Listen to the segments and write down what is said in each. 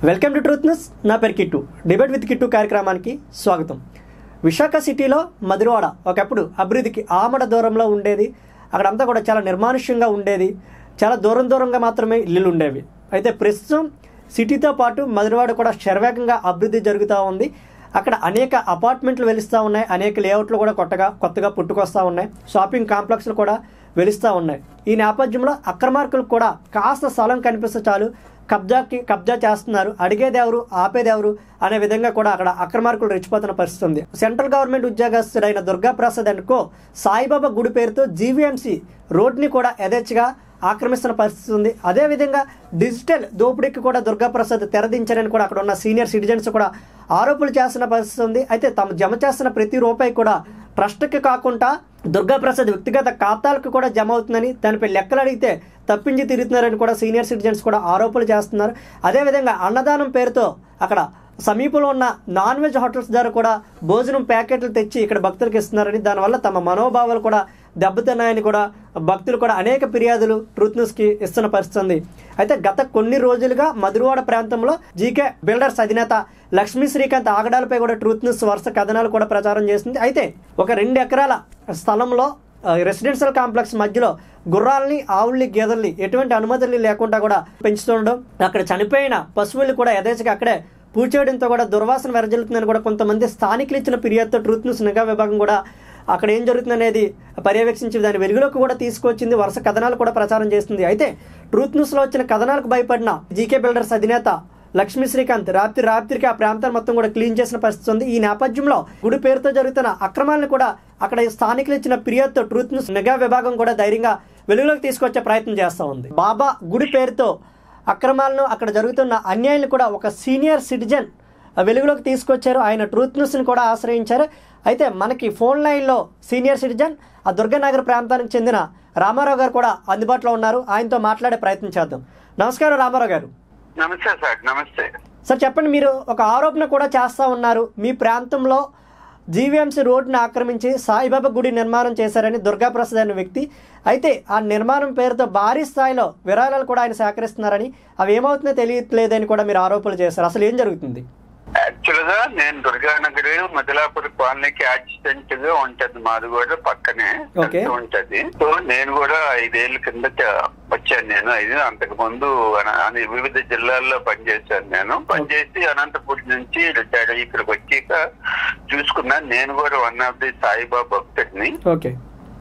Welcome to truth news నా పేరు kit debate with kit కార్యక్రమానికి స్వాగతం విశాఖ సిటీలో మధురవాడ ఒకప్పుడు అభివృద్ధికి ఆమడ దూరంలో ఉండేది అక్కడంతా కూడా చాలా నిర్మానుష్యంగా ఉండేది చాలా దూరం దూరంగా మాత్రమే ఇల్లులు ఉండేవి అయితే ప్రస్తుతం సిటీతో పాటు మధురవాడ కూడా శరవేగంగా అభివృద్ధి జరుగుతూ ఉంది అక్కడ అనేక అపార్ట్మెంట్లు వెలుస్తూ ఉన్నాయి అనేక లేఅవుట్లు కూడా కొత్తగా కొత్తగా పుట్టుకొస్తూ ఉన్నాయి షాపింగ్ కాంప్లెక్స్లు కూడా వెలుస్తూ ఉన్నాయి ఈ నేపథ్యంలో అక్రమార్కులకు కూడా కాస్త స్థలం కనిపిస్తే చాలు కబ్జాకి కబ్జా చేస్తున్నారు అడిగేదెవరు ఆపేదెవరు అనే విధంగా కూడా అక్కడ అక్రమార్కులు రెచ్చిపోతున్న పరిస్థితి ఉంది సెంట్రల్ గవర్నమెంట్ ఉద్యోగస్తుడైన దుర్గా ప్రసాద్ అనుకో సాయిబాబా గుడి పేరుతో జీవీఎంసీ రోడ్ని కూడా యథేచ్ఛగా ఆక్రమిస్తున్న పరిస్థితి ఉంది అదేవిధంగా డిజిటల్ దోపిడీకి కూడా దుర్గాప్రసాద్ తెరదించారని కూడా అక్కడ ఉన్న సీనియర్ సిటిజన్స్ కూడా ఆరోపణలు చేస్తున్న పరిస్థితి ఉంది అయితే తాము జమ చేస్తున్న ప్రతి రూపాయి కూడా ట్రస్ట్కి కాకుండా దుర్గాప్రసాద్ వ్యక్తిగత ఖాతాలకు కూడా జమ అవుతుందని దానిపై లెక్కలు అడిగితే తప్పించి తిరుగుతున్నారని కూడా సీనియర్ సిటిజన్స్ కూడా ఆరోపణలు చేస్తున్నారు అదేవిధంగా అన్నదానం పేరుతో అక్కడ సమీపంలో ఉన్న నాన్ వెజ్ హోటల్స్ ద్వారా కూడా భోజనం ప్యాకెట్లు తెచ్చి ఇక్కడ భక్తులకు ఇస్తున్నారని దానివల్ల తమ మనోభావాలు కూడా దెబ్బతిన్నాయని కూడా భక్తులు కూడా అనేక ఫిర్యాదులు ట్రూత్ న్యూస్కి ఇస్తున్న పరిస్థితి ఉంది అయితే గత కొన్ని రోజులుగా మధురవాడ ప్రాంతంలో జీకే బిల్డర్స్ అధినేత లక్ష్మీ శ్రీకాంత్ ఆగడాలపై కూడా ట్రూత్ న్యూస్ వరుస కథనాలు కూడా ప్రచారం చేస్తుంది అయితే ఒక రెండు ఎకరాల స్థలంలో ఆ, రెసిడెన్షియల్ కాంప్లెక్స్ మధ్యలో గుర్రాలని ఆవుల్ని గేదెల్ని ఎటువంటి అనుమతులు లేకుండా కూడా పెంచుతుండడం అక్కడ చనిపోయిన పశువులు కూడా యథేచ్ఛగా అక్కడే పూజ చేయడంతో కూడా దుర్వాసన వెరజల్లుతుందని కూడా కొంతమంది స్థానికులు ఇచ్చిన ఫిర్యాదుతో ట్రూత్ న్యూస్ నిఘా విభాగం కూడా అక్కడ ఏం జరుగుతుంది అనేది పర్యవేక్షించి దాని వెలుగులోకి కూడా తీసుకొచ్చింది వరుస కథనాలు కూడా ప్రచారం చేస్తుంది అయితే ట్రూత్ న్యూస్లో వచ్చిన కథనాలకు భయపడిన జీకే బిల్డర్స్ అధినేత లక్ష్మీ శ్రీకాంత్ రాత్రి రాత్రికి ఆ ప్రాంతాన్ని మొత్తం కూడా క్లీన్ చేసిన పరిస్థితి ఉంది ఈ నేపథ్యంలో గుడి పేరుతో జరుగుతున్న అక్రమాలను కూడా అక్కడ స్థానికులు ఇచ్చిన ఫిర్యాదుతో ట్రూత్ న్యూస్ నిఘా విభాగం కూడా ధైర్యంగా వెలుగులోకి తీసుకొచ్చే ప్రయత్నం చేస్తూ ఉంది బాబా గుడి పేరుతో అక్రమాలను అక్కడ జరుగుతున్న అన్యాయాలను కూడా ఒక సీనియర్ సిటిజన్ వెలుగులోకి తీసుకొచ్చారు ఆయన ట్రూత్ న్యూస్ని కూడా ఆశ్రయించారు అయితే మనకి ఫోన్ లైన్లో సీనియర్ సిటిజన్ ఆ దుర్గానగర్ ప్రాంతానికి చెందిన రామారావు గారు కూడా అందుబాటులో ఉన్నారు ఆయనతో మాట్లాడే ప్రయత్నం చేద్దాం నమస్కారం రామారావు గారు నమస్తే సార్ నమస్తే సార్ చెప్పండి మీరు ఒక ఆరోపణ కూడా చేస్తూ ఉన్నారు మీ ప్రాంతంలో జీవీఎంసీ రోడ్డును ఆక్రమించి సాయిబాబా గుడి నిర్మాణం చేశారని దుర్గాప్రసాద్ అనే వ్యక్తి అయితే ఆ నిర్మాణం పేరుతో భారీ స్థాయిలో విరాళాలు కూడా ఆయన సేకరిస్తున్నారని అవి ఏమవుతుందో తెలియట్లేదని కూడా మీరు ఆరోపణలు చేశారు అసలు ఏం జరుగుతుంది యాక్చువల్ గా నేను దుర్గానగర్ మదిలాపూర్ కాలనీకి అడ్జస్టెంట్ గా ఉంటది మాది కూడా పక్కనే Okay. కలిసి ఉంటది సో నేను కూడా ఐదేళ్ల కిందట వచ్చాను నేను ఇది అంతకు ముందు అన- అన్ని వివిధ జిల్లాల్లో పనిచేశాను నేను పనిచేసి అనంతపురం నుంచి రిటైర్డ్ అయ్యి ఇక్కడికి వచ్చాక చూసుకున్నాను నేను కూడా వన్ ఆఫ్ ది సాయిబాబా భక్తుడిని ఓకే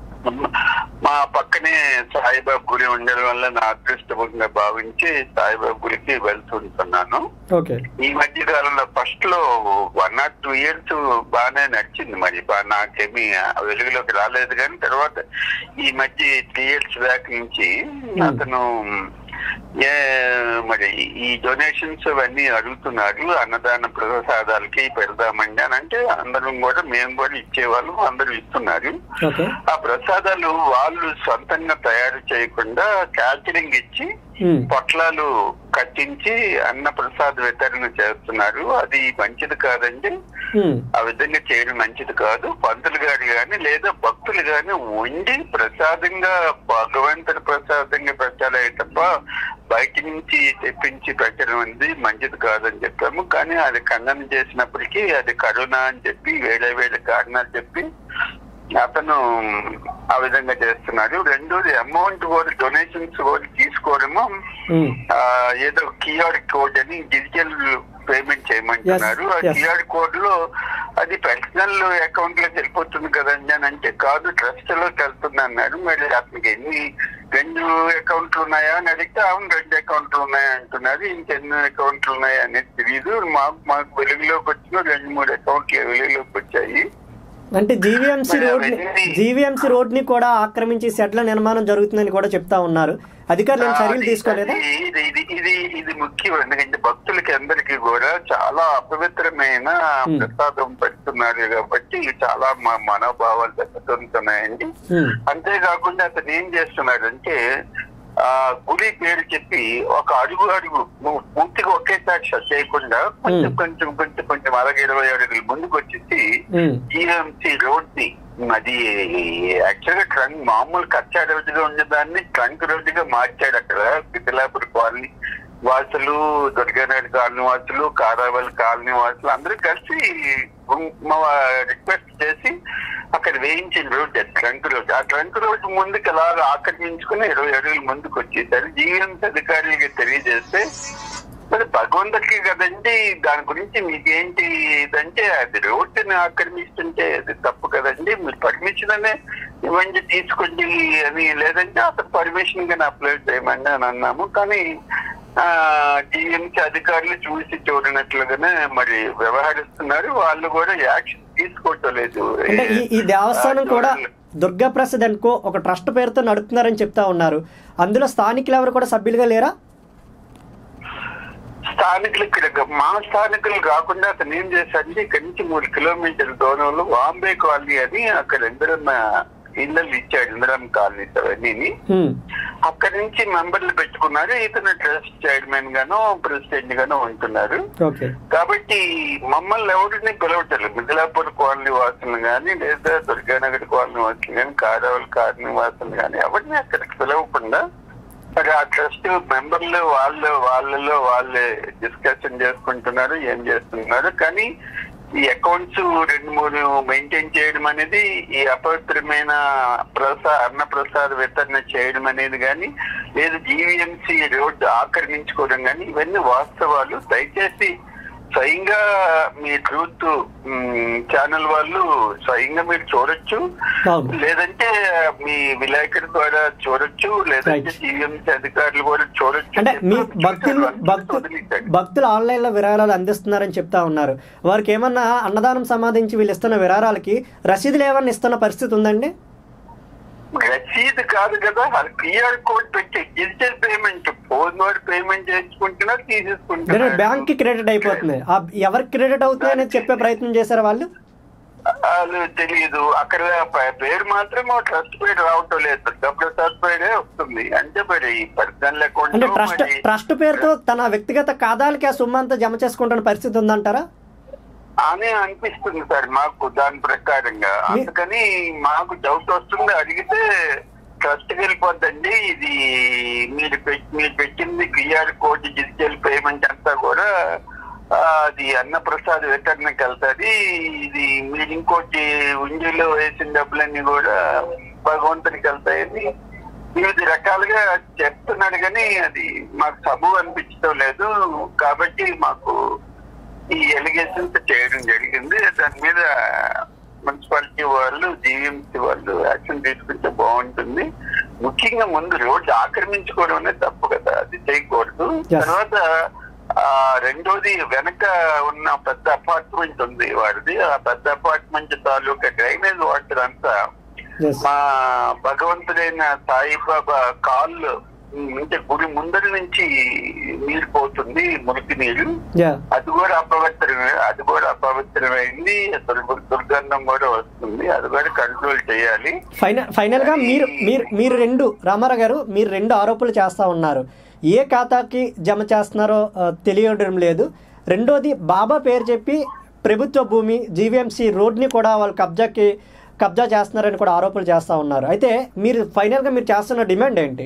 మా పక్కనే సాయిబాబా గుడి ఉండడం వల్ల నా అదృష్టంగా భావించి సాయిబాబా గుడికి వెళ్తుంటున్నాను ఓకే ఈ మధ్య కాలంలో ఫస్ట్ లో వన్ ఆర్ టూ ఇయర్స్ బాగానే నడిచింది మరి బా నాకేమీ వెలుగులోకి రాలేదు కానీ తర్వాత ఈ మధ్య త్రీ ఇయర్స్ బ్యాక్ నుంచి అతను ఏ మరి ఈ డొనేషన్స్ అవన్నీ అడుగుతున్నారు అన్నదాన ప్రసాదాలకి పెడదామండి అని అంటే అందరం కూడా మేము కూడా ఇచ్చేవాళ్ళం అందరూ ఇస్తున్నారు ఓకే ఆ ప్రసాదాలు వాళ్ళు సొంతంగా తయారు చేయకుండా క్యాటరింగ్ ఇచ్చి ఉమ్, పొట్లాలు కట్టించి అన్న ప్రసాద్ వితరణ చేస్తున్నారు అది మంచిది కాదండి ఉమ్, ఆ విధంగా చేయడం మంచిది కాదు పంతులు గారు గాని లేదా భక్తులు గాని వండి ప్రసాదంగా భగవంతుడి ప్రసాదంగా పెట్టాలే తప్ప బయట నుంచి తెప్పించి పెట్టడం అనేది మంచిది కాదని చెప్పాము కానీ అది ఖండన చేసినప్పటికీ అది కరోనా అని చెప్పి వేరే వేరే కారణాలు చెప్పి అతను ఆ విధంగా చేస్తున్నారు రెండోది అమౌంట్ కూడా డొనేషన్స్ కూడా తీసుకోవడము ఉమ్, ఆ, ఏదో క్యూఆర్ కోడ్ అని డిజిటల్ పేమెంట్ చేయమంటున్నారు Yes, ఆ yes. క్యూఆర్ కోడ్ లో అది పర్సనల్ అకౌంట్ లోకి వెళ్ళిపోతుంది కదండి అని అంటే కాదు ట్రస్ట్ లోకి వెళ్తుంది అన్నారు మరి అతనికి ఎన్ని రెండు అకౌంట్లు ఉన్నాయా అని అడిగితే అవును రెండు అకౌంట్లు ఉన్నాయా అంటున్నారు ఇంకెన్ని అకౌంట్లు ఉన్నాయా అనేది తెలియదు మాకు మాకు వెలుగులోకి వచ్చిన రెండు మూడు అకౌంట్లు వెలుగులోకి వచ్చాయి అంటే జీవీఎంసీ మరి రోడ్ అవన్నీ- జీవీఎంసీ రోడ్ని కూడా ఆక్రమించి షెడ్ల నిర్మాణం జరుగుతుందని కూడా చెప్తా ఉన్నారు అధికారులు ఏం చర్యలు అది- తీసుకోలేదా అది- ఇది ఇది ఇది ఇది ముఖ్యం ఎందుకంటే భక్తులకి అందరికీ కూడా చాలా అపవిత్రమైన Hmm. ప్రసాదం పెడుతున్నారు కాబట్టి ఇది చాలా మా మనోభావాలు దెబ్బతింటున్నాయండి ఉమ్, అంతేకాకుండా అతను ఏం చేస్తున్నాడంటే ఆ గుడి పేరు చెప్పి ఒక అడుగు అడుగు నువ్వు పూర్తిగా ఒకేసారి షట్ చేయకుండా కొంచెం Hmm. కొంచెం కొంచెం కొంచెం అలాగే ఇరవై అడుగులు ముందుకు వచ్చేసి ఉమ్, జిఎంసి రోడ్ ని అది యాక్చువల్ గా ట్రంక్ మామూలు కచ్చా రోడ్డుగా ఉండేదాన్ని ట్రంక్ రోడ్డుగా మార్చాడు అక్కడ పితలాపురి కాలనీ వాసులు దుర్గానాయుడు కాలనీ వాసులు కారావల్ కాలనీ వాసులు అందరూ కలిసి మా రిక్వెస్ట్ చేసి అక్కడ వేయించిన రోడ్ ట్రంక్ రోడ్ ఆ ట్రంక్ రోడ్ ముందుకు అలా ఆక్రమించుకుని ఇరవై అడుగులు ముందుకు వచ్చేసారు జీవీఎంసీ అధికారులకి తెలియజేస్తే మరి భగవంతుడికి కదండి దాని గురించి మీకేంటి ఇదంటే అది రోడ్డుని ఆక్రమిస్తుంటే అది తప్పు కదండి మీరు పర్మిషన్ అనే ఇవ్వండి తీసుకోండి అని లేదంటే అసలు పర్మిషన్ కానీ అప్లై చేయమండి అని అన్నాము కానీ టీఎంసీ అధికారులు చూసి చూడనట్లుగానే మరి వ్యవహరిస్తున్నారు వాళ్ళు కూడా యాక్షన్ తీసుకోవటం లేదు అంటే ఈ ఈ దేవస్థానం కూడా దుర్గా ప్రసాద్ అనుకో ఒక ట్రస్ట్ పేరుతో నడుపుతున్నారని చెప్తా ఉన్నారు అందులో స్థానికులు ఎవరు కూడా సభ్యులుగా లేరా స్థానికులు ఇక్కడ మా స్థానికులు కాకుండా అతను ఏం చేశారంటే ఇక్కడి నుంచి మూడు కిలోమీటర్ల దూరంలో బాంబే కాలనీ అని అక్కడ ఇందిరమ్మ ఇళ్ళలు ఇచ్చాడు ఇందిరమ్మ కాలనీస్ అవన్నీ హ్మ్. అక్కడి నుంచి మెంబర్లు పెట్టుకున్నారు ఇతను ట్రస్ట్ చైర్మన్ గాను ప్రెసిడెంట్ గాను ఉంటున్నారు ఓకే కాబట్టి మమ్మల్ని ఎవరిని పిలవటలేదు మిథిలాపూర్ కాలనీ వాసులు కానీ లేదా దుర్గానగర్ కాలనీ వాసులు కానీ కారావల్ కాలనీ వాసులు కానీ ఎవరిని అక్కడికి పిలవకుండా మరి ఆ ట్రస్ట్ మెంబర్లు వాళ్ళు వాళ్ళలో వాళ్ళే డిస్కషన్ చేసుకుంటున్నారు ఏం చేస్తున్నారు కానీ ఈ అకౌంట్స్ రెండు మూడు మెయింటైన్ చేయడం అనేది ఈ అపవిత్రమైన ప్రసా అన్న ప్రసాద వితరణ చేయడం అనేది కానీ లేదు జీవీఎంసీ రోడ్డు ఆక్రమించుకోవడం కానీ ఇవన్నీ వాస్తవాలు దయచేసి స్వయంగా మీ ట్రూత్ ఛానల్ వాళ్ళు స్వయంగా మీరు చూడొచ్చు అవును లేదంటే మీ విలేకరు ద్వారా చూడొచ్చు లేదంటే Right. జీవీఎంసీ అధికారులు కూడా చూడొచ్చు అంటే మీ చెప్పి భక్తులు చూశారు. భక్తు వదిలేశారు. భక్తులు ఆన్లైన్లో విరాళాలు అందిస్తున్నారని చెప్తా ఉన్నారు వారికి ఏమన్నా అన్నదానం సంబంధించి వీళ్ళు ఇస్తున్న విరాళాలకి రసీదులు ఏమన్నా ఇస్తున్న పరిస్థితి ఉందండి రసీదు కాదు కదా అది క్యూఆర్ కోడ్ పెట్టి డిజిటల్ పేమెంట్ ఫోన్ ద్వారా పేమెంట్ చేసుకుంటున్నారు డైరెక్ట్ తీసేసుకుంటున్నారు బ్యాంక్ కి క్రెడిట్ అయిపోతుంది ఆ ఎవరికి క్రెడిట్ అవుతుంది అనేది చెప్పే ప్రయత్నం చేశారు వాళ్ళు వాళ్ళు తెలియదు అక్కడ ప- పేరు మాత్రం ట్రస్ట్ పేరు రావటం లేదు దుర్గాప్రసాద్ పేరే వస్తుంది అంటే మరి పర్సనల్ అంటే అకౌంట్ ట్రస్ట్ ట్రస్ట్ పేరుతో తన వ్యక్తిగత ఖాతాలకి ఆ సొమ్ము అంతా జమ చేసుకుంటున్న పరిస్థితి ఉందంటారా అని అనిపిస్తుంది సార్ మాకు దాని ప్రకారంగా అందుకని మాకు డౌట్ వస్తుంది అడిగితే ట్రస్ట్ వెళ్ళిపోద్దండి ఇది మీరు పెట్- మీరు పెట్టింది క్యూఆర్ కోడ్ డిజిటల్ పేమెంట్ అంతా కూడా ఆ, అది అన్నప్రసాద్ వితరణకి వెళ్తుంది ఇది మీరు ఇంకోటి ఉండిలో వేసిన డబ్బులన్నీ కూడా భగవంతునికి వెళ్తాయని వివిధ రకాలుగా చెప్తున్నాడు కానీ అది మాకు సబు అనిపించడం లేదు కాబట్టి మాకు ఈ ఎలిగేషన్స్ చేయడం జరిగింది దాని మీద మున్సిపాలిటీ వాళ్ళు జీవీఎంసీ వాళ్ళు యాక్షన్ తీసుకుంటే బాగుంటుంది ముఖ్యంగా ముందు రోడ్డు ఆక్రమించుకోవడం అనేది తప్పు కదా అది చేయకూడదు Yes. తర్వాత ఆ రెండోది వెనక ఉన్న పెద్ద అపార్ట్మెంట్ ఉంది వాడిది ఆ పెద్ద అపార్ట్మెంట్ తాలూకా డ్రైనేజ్ వాటర్ అంతా ఎస్ మా భగవంతుడైన సాయిబాబా కాళ్ళు అంటే గుడి ముందరి నుంచి నీరు పోతుంది మురికి నీరు యా అది కూడా అపవిత్రమే అది కూడా అపవిత్రమైంది దుర్గ- దుర్గంధం కూడా వస్తుంది అది కూడా కంట్రోల్ చేయాలి ఫైనల్ ఫైనల్ గా మీరు మీరు మీరు రెండు రామారావు గారు మీరు రెండు ఆరోపణలు చేస్తా ఉన్నారు ఏ ఖాతాకి జమ చేస్తున్నారో ఆ, తెలియడం లేదు రెండోది బాబా పేరు చెప్పి ప్రభుత్వ భూమి జీవీఎంసీ రోడ్ని కూడా వాళ్ళు కబ్జాకి కబ్జా చేస్తున్నారని కూడా ఆరోపణలు చేస్తా ఉన్నారు అయితే మీరు ఫైనల్ గా మీరు చేస్తున్న డిమాండ్ ఏంటి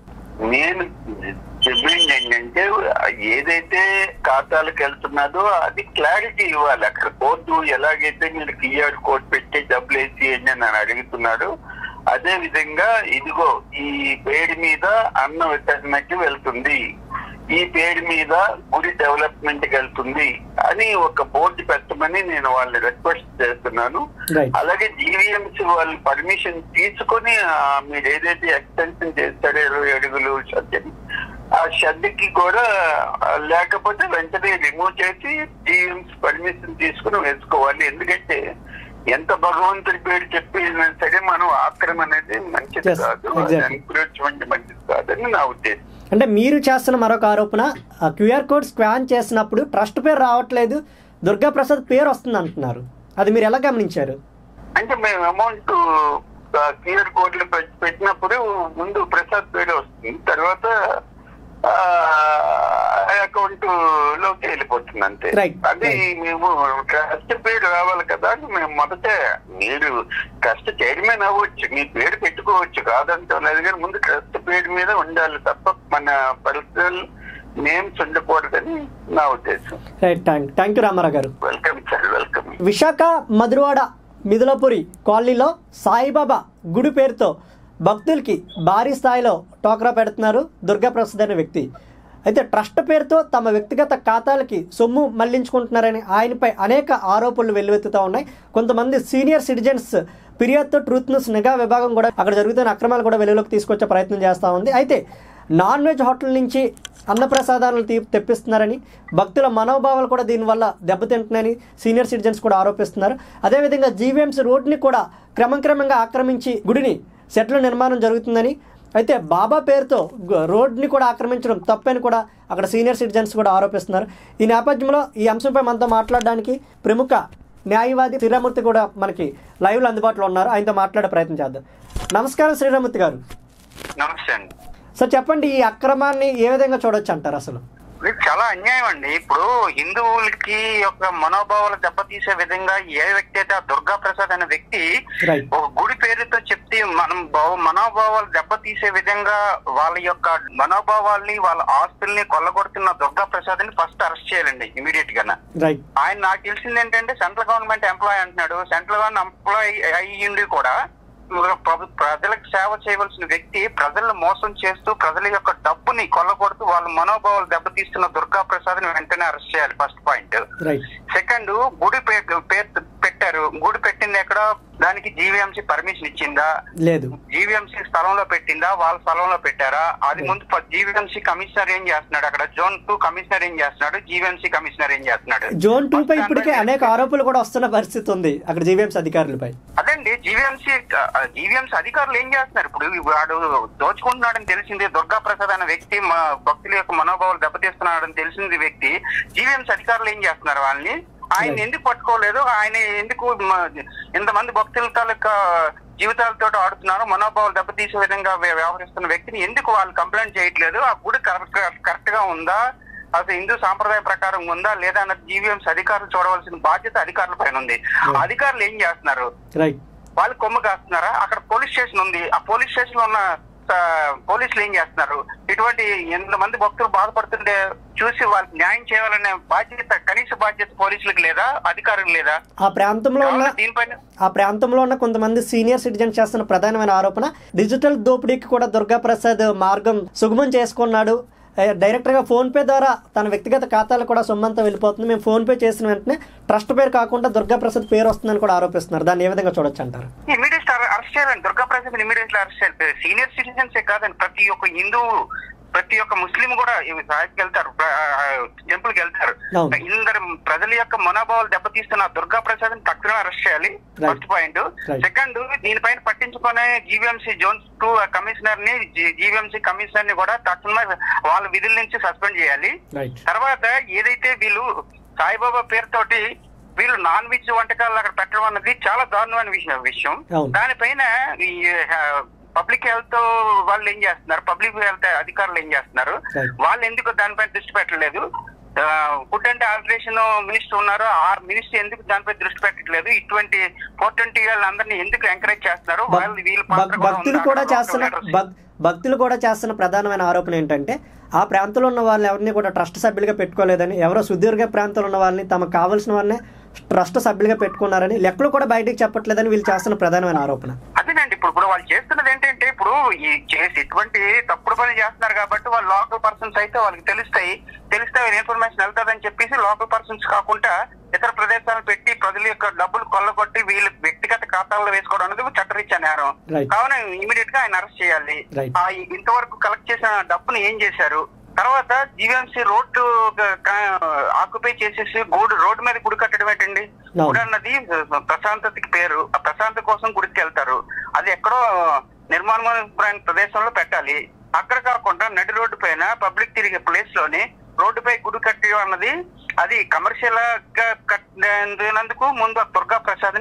నేను డిమాండ్ ఏంటంటే ఏదైతే ఖాతాలకు వెళ్తున్నదో అది క్లారిటీ ఇవ్వాలి అక్కడ కోర్టు ఎలాగైతే మీరు క్యూఆర్ కోడ్ పెట్టి డబ్బులు వేసి అని నన్ను అడుగుతున్నాడు అదే విధంగా ఇదిగో ఈ పేరు మీద అన్న వితరణకి వెళ్తుంది ఈ పేరు మీద గుడి డెవలప్మెంట్ కి వెళ్తుంది అని ఒక బోర్డు పెట్టమని నేను వాళ్ళని రిక్వెస్ట్ చేస్తున్నాను రైట్ అలాగే జీవీఎంసీ వాళ్ళు పర్మిషన్ తీసుకొని ఆ, మీరు ఏదైతే ఎక్స్టెన్షన్ చేస్తారో ఇరవై అడుగులు షెడ్ ఆ షెడ్ కి కూడా ఆ, లేకపోతే వెంటనే రిమూవ్ చేసి జీవీఎంసీ పర్మిషన్ తీసుకుని వేసుకోవాలి ఎందుకంటే ఎంత భగవంతుడి పేరు చెప్పినా సరే మనం ఆక్రమణ అనేది మంచిది Yes, కాదు exactly. ఎంకరేజ్మెంట్ మంచిది కాదని నా ఉద్దేశం అంటే మీరు చేస్తున్న మరొక ఆరోపణ క్యూఆర్ కోడ్ స్కాన్ చేసినప్పుడు ట్రస్ట్ పేరు రావట్లేదు దుర్గా ప్రసాద్ పేరు వస్తుంది అంటున్నారు అది మీరు ఎలా గమనించారు అంటే మేము అమౌంట్ క్యూఆర్ కోడ్ లో పెట్- పెట్టినప్పుడు ముందు ప్రసాద్ పేరు వస్తుంది తర్వాత అకౌంట్ లోకి వెళ్ళిపోతుంది అంతే Right, అది మేము ట్రస్ట్ పేరు రావాలి కదా అని మేము మొదట మీరు ట్రస్ట్ చైర్మన్ అవ్వచ్చు మీ పేరు పెట్టుకోవచ్చు కాదంటే లేదు కానీ ముందు ట్రస్ట్ పేరు మీద ఉండాలి తప్ప మన పర్సనల్ నేమ్స్ ఉండకూడదని నా ఉద్దేశం right thank thank you Ramarao garu welcome sir welcome Visakha Madhurawada Midulapuri కాలనీలో సాయిబాబా గుడి పేరుతో భక్తులకి భారీ స్థాయిలో టోకరా పెడుతున్నారు దుర్గాప్రసాద్ అనే వ్యక్తి అయితే ట్రస్ట్ పేరుతో తమ వ్యక్తిగత ఖాతాలకి సొమ్ము మళ్లించుకుంటున్నారని ఆయనపై అనేక ఆరోపణలు వెల్లువెత్తుతూ ఉన్నాయి కొంతమంది సీనియర్ సిటిజన్స్ ఫిర్యాదుతో ట్రూత్ న్యూస్ నిఘా విభాగం కూడా అక్కడ జరుగుతున్న అక్రమాలు కూడా వెలుగులోకి తీసుకొచ్చే ప్రయత్నం చేస్తూ ఉంది అయితే నాన్ వెజ్ హోటల్ నుంచి అన్నప్రసాదాలను తీ తెప్పిస్తున్నారని భక్తుల మనోభావాలు కూడా దీనివల్ల దెబ్బతింటున్నాయని సీనియర్ సిటిజన్స్ కూడా ఆరోపిస్తున్నారు అదేవిధంగా జీవీఎంసీ రోడ్ని కూడా క్రమక్రమంగా ఆక్రమించి గుడిని సెట్ల నిర్మాణం జరుగుతుందని అయితే బాబా పేరుతో గు- రోడ్ని కూడా ఆక్రమించడం తప్పని కూడా అక్కడ సీనియర్ సిటిజన్స్ కూడా ఆరోపిస్తున్నారు ఈ నేపథ్యంలో ఈ అంశంపై మనతో మాట్లాడడానికి ప్రముఖ న్యాయవాది శ్రీరామూర్తి కూడా మనకి లైవ్లో అందుబాటులో ఉన్నారు ఆయనతో మాట్లాడే ప్రయత్నం చేద్దాం నమస్కారం శ్రీరామూర్తి గారు నమస్తే అండి సార్ చెప్పండి ఈ అక్రమాన్ని ఏ విధంగా చూడొచ్చు అంటారు అసలు ఇది చాలా అన్యాయం అండి ఇప్పుడు హిందువులకి యొక్క మనోభావాలు దెబ్బతీసే విధంగా ఏ వ్యక్తి అయితే ఆ దుర్గా ప్రసాద్ అనే వ్యక్తి రైట్ ఒక గుడి పేరుతో చెప్తే మనం భావ- మనోభావాలు దెబ్బతీసే విధంగా వాళ్ళ యొక్క మనోభావాల్ని వాళ్ళ ఆస్తుల్ని కొల్లగొడుతున్న దుర్గా ప్రసాద్ ని ఫస్ట్ అరెస్ట్ చేయాలండి ఇమీడియట్ గా రైట్ ఆయన నాకు తెలిసింది ఏంటంటే సెంట్రల్ గవర్నమెంట్ ఎంప్లాయ్ అంటున్నాడు సెంట్రల్ గవర్నమెంట్ ఎంప్లాయ్ అయ్యిండి కూడా ప్ర- ప్రజలకు సేవ చేయవలసిన వ్యక్తి ప్రజలను మోసం చేస్తూ ప్రజల యొక్క డబ్బుని కొల్లగొడుతూ వాళ్ళ మనోభావాలు దెబ్బతీస్తున్న దుర్గా ప్రసాద్ ని వెంటనే అరెస్ట్ చేయాలి ఫస్ట్ పాయింట్ రైట్ సెకండ్ గుడి పే- పేరు పెట్టారు గుడి పెట్టింది ఎక్కడ దానికి జీవీఎంసీ పర్మిషన్ ఇచ్చిందా లేదు జీవీఎంసీ స్థలంలో పెట్టిందా వాళ్ళ స్థలంలో పెట్టారా అది ముందు జీవీఎంసీ కమిషనర్ ఏం చేస్తున్నాడు అక్కడ జోన్ టూ కమిషనర్ ఏం చేస్తున్నాడు జీవీఎంసీ కమిషనర్ ఏం చేస్తున్నాడు జోన్ టూ పై ఇప్పటికే అనేక ఆరోపణలు కూడా వస్తున్న పరిస్థితి ఉంది అక్కడ జీవీఎంసీ అధికారులపై అదండి జీవీఎంసీ జీవీఎంసీ అధికారులు ఏం చేస్తున్నారు ఇప్పుడు వాడు దోచుకుంటున్నాడని తెలిసింది దుర్గా ప్రసాద్ అనే వ్యక్తి మా భక్తుల యొక్క మనోభావాలు దెబ్బతీస్తున్నాడని తెలిసింది వ్యక్తి జీవీఎంసీ అధికారులు ఏం చేస్తున్నారు వాళ్ళని ఆయన Right. ఎందుకు పట్టుకోలేదు ఆయన ఎందుకు మ- ఇంతమంది భక్తుల తాలూకా జీవితాలతో ఆడుతున్నారు మనోభావాలు దెబ్బతీసే విధంగా వ్య- వ్యవహరిస్తున్న వ్యక్తిని ఎందుకు వాళ్ళు కంప్లైంట్ చేయట్లేదు ఆ గుడి కరెక్ట్ కరెక్ట్ గా ఉందా అసలు హిందూ సాంప్రదాయ ప్రకారం ఉందా లేదా అన్నది జీవీఎంసీ అధికారులు చూడవలసిన బాధ్యత అధికారుల పైన ఉంది Right. అధికారులు ఏం చేస్తున్నారు రైట్ వాళ్ళు కొమ్మ కాస్తున్నారా అక్కడ పోలీస్ స్టేషన్ ఉంది ఆ పోలీస్ స్టేషన్ లో ఉన్న ఆ, పోలీసులు ఏం చేస్తున్నారు ఇటువంటి ఎంతమంది భక్తులు బాధపడుతుంటే చూసి వాళ్ళకి న్యాయం చేయాలనే బాధ్యత కనీస బాధ్యత పోలీసులకు లేదా అధికారులకు లేదా ఆ ప్రాంతంలో ఉన్న కావున దీనిపైన ఆ ప్రాంతంలో ఉన్న కొంతమంది సీనియర్ సిటిజన్స్ చేస్తున్న ప్రధానమైన ఆరోపణ డిజిటల్ దోపిడీకి కూడా దుర్గా ప్రసాద్ మార్గం సుగమం చేసుకున్నాడు ఏ, డైరెక్ట్గా ఫోన్పే ద్వారా తన వ్యక్తిగత ఖాతాలు కూడా సొమ్మంతా వెళ్ళిపోతుంది మేము ఫోన్పే చేసిన వెంటనే ట్రస్ట్ పేరు కాకుండా దుర్గా ప్రసాద్ పేరు వస్తుందని కూడా ఆరోపిస్తున్నారు దాన్ని ఏ విధంగా చూడొచ్చు అంటారు ఇమీడియట్ అరెస్ట్ చేయాలండి దుర్గా ప్రసాద్ ఇమీడియట్ అరెస్ట్ చేయాలి సీనియర్ సిటిజన్స్ కాదండి ప్రతి ఒక్క హిందూ ప్రతి ఒక్క ముస్లిం కూడా ఇవి సాయికి వెళ్తారు టెంపుల్ కి వెళ్తారు అవును. ఇందరు ప్రజల యొక్క మనోభావాలు దెబ్బతీస్తున్న ఆ దుర్గా ప్రసాద్ తక్షణమే అరెస్ట్ చేయాలి Right. First point Right. Second దీనిపైన పట్టించుకునే జీవీఎంసీ జోన్ టూ కమిషనర్ ని జీవీఎంసీ కమిషనర్ ని కూడా తక్షణమే వాళ్ళ విధుల నుంచి సస్పెండ్ చేయాలి రైట్ తర్వాత ఏదైతే వీళ్ళు సాయిబాబా పేరుతోటి వీళ్ళు నాన్ వెజ్ వంటకాలు అక్కడ పెట్టడం అన్నది చాలా దారుణమైన విషయం విషయం అవును. దానిపైన ఈ పబ్లిక్ హెల్త్ వాళ్ళు ఏం చేస్తున్నారు పబ్లిక్ హెల్త్ అధికారులు ఏం చేస్తున్నారు Right. వాళ్ళు ఎందుకు దానిపైన దృష్టి పెట్టలేదు ఫుడ్ అండ్ ఆల్టరేషన్ మినిస్టర్ ఉన్నారు ఆ మినిస్టర్ ఎందుకు దానిపై దృష్టి పెట్టట్లేదు ఇటువంటి ఫోర్ ట్వంటీ వాళ్ళందరినీ ఎందుకు ఎంకరేజ్ చేస్తున్నారు భక్- వాళ్ళు వీళ్ళ భక్- పాత్ర కూడా భక్తులు ఉంది. కూడా అక్కడ చేస్తున్న leaders. భక్- భక్తులు కూడా చేస్తున్న ప్రధానమైన ఆరోపణ ఏంటంటే ఆ ప్రాంతంలో ఉన్న వాళ్ళని ఎవరిని కూడా ట్రస్ట్ సభ్యులుగా పెట్టుకోలేదని ఎవరో సుదీర్ఘ ప్రాంతంలో ఉన్న వాళ్ళని తమకు కావాల్సిన వాళ్ళని ట్రస్ట్ సభ్యులుగా పెట్టుకున్నారని లెక్కలు కూడా బయటికి చెప్పట్లేదని వీళ్ళు చేస్తున్న ప్రధానమైన ఆరోపణ అదేనండి ఇప్పుడు ఇప్పుడు వాళ్ళు చేస్తున్నది ఏంటంటే ఇప్పుడు ఈ చేసి ఇటువంటి తప్పుడు పని చేస్తున్నారు కాబట్టి వాళ్ళు లోకల్ పర్సన్స్ అయితే వాళ్ళకి తెలుస్తాయి తెలిస్తే ఇన్ఫర్మేషన్ వెళ్తాదని చెప్పేసి లోకల్ పర్సన్స్ కాకుండా ఇతర ప్రదేశాలు పెట్టి ప్రజల యొక్క డబ్బులు కొల్లగొట్టి వీళ్ళు వ్యక్తిగత ఖాతాల్లో వేసుకోవడం అనేది చట్టరీత్యా నేరం Right. కావున ఇమీడియట్ గా ఆయన అరెస్ట్ చేయాలి Right. ఆ ఇంతవరకు కలెక్ట్ చేసిన డబ్బుని ఏం చేశారు తర్వాత జీవీఎంసీ రోడ్డు ఆక్యుపై చేసేసి గోడు రోడ్డు మీద గుడి కట్టడం ఏంటండి No. గుడి అన్నది ప్రశాంతతకి పేరు ఆ ప్రశాంత కోసం గుడికి వెళ్తారు అది ఎక్కడో నిర్మాణమైన ప్రదేశంలో పెట్టాలి అక్కడ కాకుండా నడి రోడ్డు పైన పబ్లిక్ తిరిగే ప్లేస్ లోని రోడ్డుపై గుడి కట్టడం అన్నది అది కమర్షియల్ గా కట్టినందుకు ముందు ఆ దుర్గా ప్రసాద్ ని తక్షణ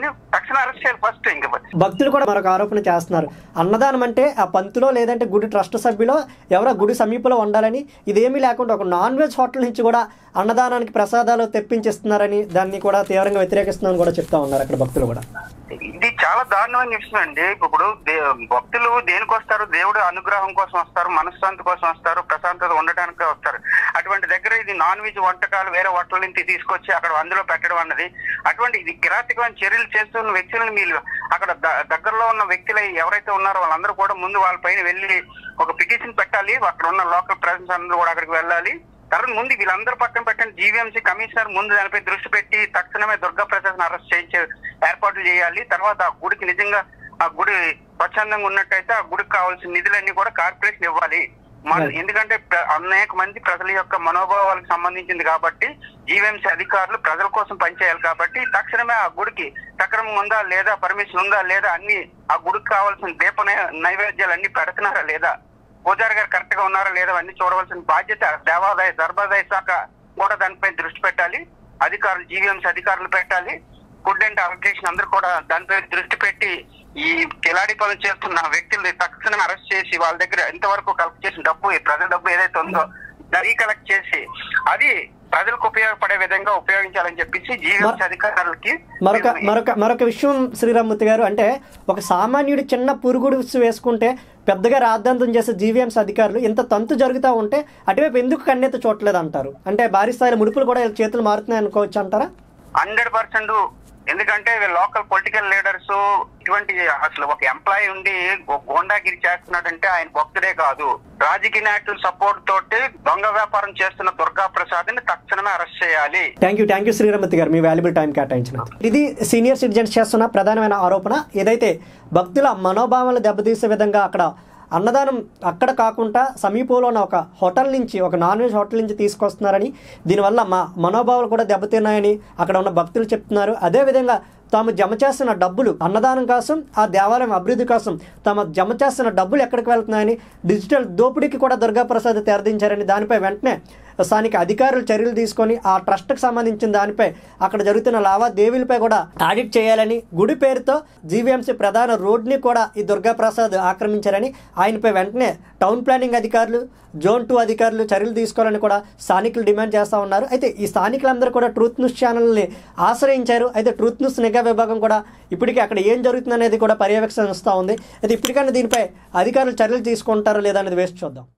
తక్షణ అరెస్ట్ చేయాలి ఫస్ట్ ఇంకా భక్తులు కూడా మరొక ఆరోపణ చేస్తున్నారు అన్నదానం అంటే ఆ పంతులో లేదంటే గుడి ట్రస్ట్ సభ్యులో ఎవరో గుడి సమీపంలో ఉండాలని ఇదేమీ లేకుండా ఒక నాన్ వెజ్ హోటల్ నుంచి కూడా అన్నదానానికి ప్రసాదాలు తెప్పించిస్తున్నారని దాన్ని కూడా తీవ్రంగా వ్యతిరేకిస్తున్నారని కూడా చెప్తా ఉన్నారు అక్కడ భక్తులు కూడా ఇది చాలా దారుణమైన విషయం అండి ఇప్పుడు దే- భక్తులు దేనికి వస్తారు దేవుడు అనుగ్రహం కోసం వస్తారు మనశ్శాంతి కోసం వస్తారు ప్రశాంతత ఉండటానికి వస్తారు అటువంటి దగ్గర ఇది నాన్ వెజ్ వంటకాలు వేరే హోటల్ నుంచి తీసుకొచ్చి అక్కడ అందులో పెట్టడం అన్నది అటువంటి ఇది కిరాతకమైన చర్యలు చేస్తున్న వ్యక్తులను మీరు అక్కడ ద- దగ్గరలో ఉన్న వ్యక్తులు ఎవరైతే ఉన్నారో వాళ్ళందరూ కూడా ముందు వాళ్ళపైన వెళ్ళి ఒక పిటిషన్ పెట్టాలి అక్కడ ఉన్న లోకల్ ప్రెసెన్స్ అందరూ కూడా అక్కడికి వెళ్ళాలి తర్వాత ముందు వీళ్ళందరూ పక్కన పెట్టండి జీవీఎంసీ కమిషనర్ ముందు దానిపై దృష్టి పెట్టి తక్షణమే దుర్గా ప్రసాద్ అరెస్ట్ చేయించే ఏర్పాట్లు చేయాలి తర్వాత ఆ గుడికి నిజంగా ఆ గుడి స్వచ్ఛందంగా ఉన్నట్టయితే ఆ గుడికి కావాల్సిన నిధులన్నీ కూడా కార్పొరేషన్ ఇవ్వాలి మన Right. ఎందుకంటే ప్ర- అనేక మంది ప్రజల యొక్క మనోభావాలకు సంబంధించింది కాబట్టి జీవీఎంసీ అధికారులు ప్రజల కోసం పనిచేయాలి కాబట్టి తక్షణమే ఆ గుడికి సక్రమం ఉందా లేదా పర్మిషన్ ఉందా లేదా అన్ని ఆ గుడికి కావాల్సిన దీప నై- నైవేద్యాలు అన్ని పెడుతున్నారా లేదా పూజారి గారు కరెక్ట్ గా ఉన్నారా లేదా అన్ని చూడవలసిన బాధ్యత దేవాదాయ ధర్మాదాయ శాఖ కూడా దానిపై దృష్టి పెట్టాలి అధికారులు జీవీఎంసీ అధికారులు పెట్టాలి ఫుడ్ అండ్ అలొకేషన్ అందరూ కూడా దానిపై దృష్టి పెట్టి ఈ కిలాడి పనులు చేస్తున్న వ్యక్తుల్ని తక్షణమే అరెస్ట్ చేసి వాళ్ళ దగ్గర ఎంతవరకు కలెక్ట్ చేసిన డబ్బు ఈ ప్రజల డబ్బు ఏదైతే ఉందో దాన్ని కలెక్ట్ చేసి అది ప్రజలకు ఉపయోగపడే విధంగా ఉపయోగించాలని చెప్పేసి జీవీఎంసీ అధికారులకి మరొక మరొక మరొక విషయం శ్రీరామ్మూర్తి గారు అంటే ఒక సామాన్యుడు చిన్న పురుగుడు వేసుకుంటే పెద్దగా రాద్ధాంతం చేసే జీవీఎంసీ అధికారులు ఇంత తంతు జరుగుతూ ఉంటే అటువైపు ఎందుకు కన్నెత్త చూడలేదు అంటారు అంటే భారీ స్థాయిలో ముడుపులు కూడా వీళ్ళ చేతులు మారుతున్నాయి అనుకోవచ్చు అంటారా హండ్రెడ్ పర్సెంట్ ఎందుకంటే లోకల్ పొలిటికల్ లీడర్స్ ఇటువంటి అసలు ఒక ఎంప్లాయీ ఉండి ఒక గోండాగిరి చేస్తున్నాడంటే ఆయన భక్తుడే కాదు రాజకీయ నాయకుల సపోర్ట్ తోటి దొంగ వ్యాపారం చేస్తున్న దుర్గా ప్రసాద్ ని తక్షణమే అరెస్ట్ చేయాలి thank you thank you Sriramathi garu మీ వాల్యుబుల్ టైం కేటాయించినందుకు ఇది సీనియర్ సిటిజన్స్ చేస్తున్న ప్రధానమైన ఆరోపణ ఏదైతే భక్తుల మనోభావాలు దెబ్బతీసే విధంగా అక్కడ అన్నదానం అక్కడ కాకుండా సమీపంలో ఉన్న ఒక హోటల్ నుంచి ఒక నాన్ వెజ్ హోటల్ నుంచి తీసుకొస్తున్నారని దీనివల్ల మా మనోభావాలు కూడా దెబ్బతిన్నాయని అక్కడ ఉన్న భక్తులు చెప్తున్నారు అదేవిధంగా తాము జమ చేస్తున్న డబ్బులు అన్నదానం కోసం ఆ దేవాలయం అభివృద్ధి కోసం తమ జమ చేస్తున్న డబ్బులు ఎక్కడికి వెళ్తున్నాయని డిజిటల్ దోపిడీకి కూడా దుర్గాప్రసాద్ తెరదించారని దానిపై వెంటనే స్థానిక అధికారులు చర్యలు తీసుకొని ఆ ట్రస్ట్కి సంబంధించిన దానిపై అక్కడ జరుగుతున్న లావాదేవీలపై కూడా ఆడిట్ చేయాలని గుడి పేరుతో జీవీఎంసీ ప్రధాన రోడ్ని కూడా ఈ దుర్గాప్రసాద్ ఆక్రమించారని ఆయనపై వెంటనే టౌన్ ప్లానింగ్ అధికారులు జోన్ టూ అధికారులు చర్యలు తీసుకోవాలని కూడా స్థానికులు డిమాండ్ చేస్తూ ఉన్నారు అయితే ఈ స్థానికులందరూ కూడా ట్రూత్ న్యూస్ ఛానల్ని ఆశ్రయించారు అయితే ట్రూత్ న్యూస్ నిఘా విభాగం కూడా ఇప్పటికీ అక్కడ ఏం జరుగుతుంది అనేది కూడా పర్యవేక్షిస్తూ ఉంది అయితే ఇప్పటికైనా దీనిపై అధికారులు చర్యలు తీసుకుంటారో లేదా అనేది వేసి చూద్దాం